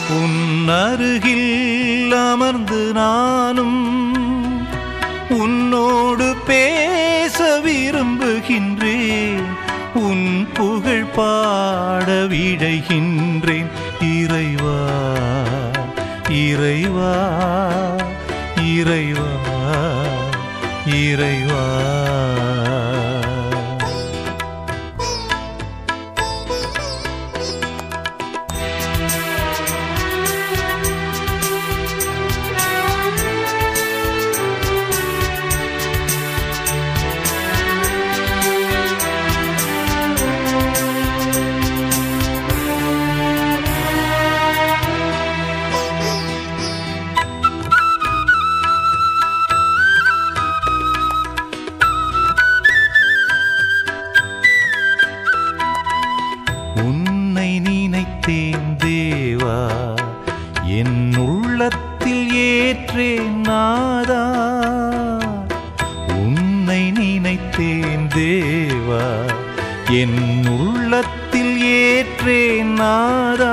உன் அருகில் அமர்ந்து நானும் உன்னோடு பேச விரும்புகின்றேன் உன் புகழ் பாட விழைகின்றேன் இறைவா இறைவா இறைவா இறைவா உன்னை நினைத்தேன் தேவா என் உள்ளத்தில் ஏற்றேன் நாதா உன்னை நினைத்தேன் தேவா என் உள்ளத்தில் ஏற்றேன் நாதா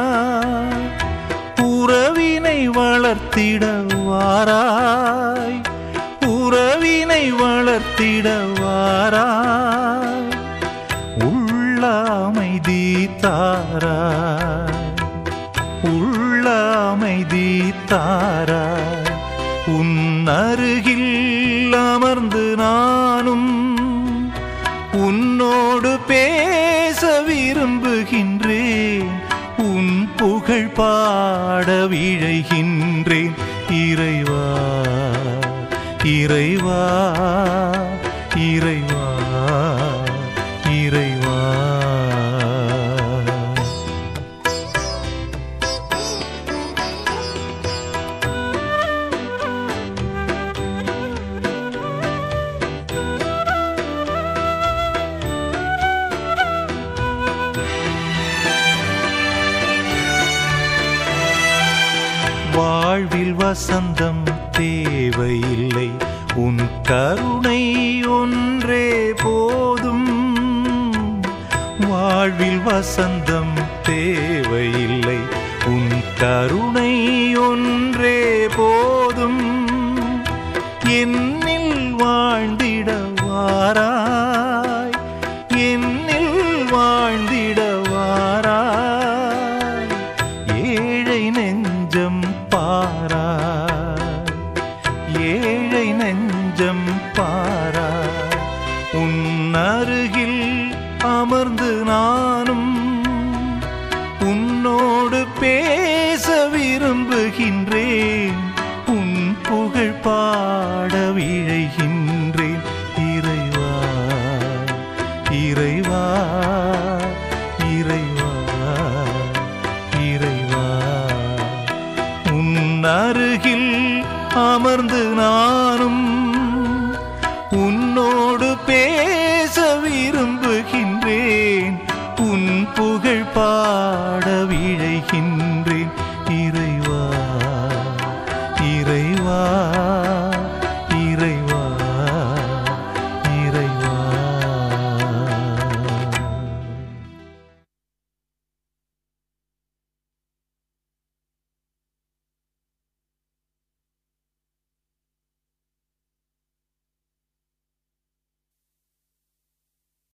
உறவினை வளர்த்திட வாராய் உறவினை வளர்த்திட வாராய் உள்ள அமைதி தாராய் உள்ள அமைதி தாராய் உன் அருகில் அமர்ந்து நானும் உன்னோடு பேச விரும்புகின்றேன் உன் புகழ் பாட விழைகின்றேன் இறைவா இறைவா இறைவா இறைவா வாழ்வில் வசந்தம் தேவையில்லை உன் கருணை ஒன்றே போதும் வாழ்வில் வசந்தம் தேவையில்லை உன் கருணை ஒன்றே போதும் என்னில் வாழ்ந்திட வாராய் என்னில் வாழ்ந்திட வாராய் ஏழை நெஞ்சம் பாராய் ஏழை நெஞ்சம் பாராய் உன் அருகில் அமர்ந்து நானும் உன்னோடு பேச விரும்புகின்றேன் உன் புகழ் பாட விழைகின்றேன் இறைவா இறைவா இறைவா இறைவா உன் அருகில் அமர்ந்து நான்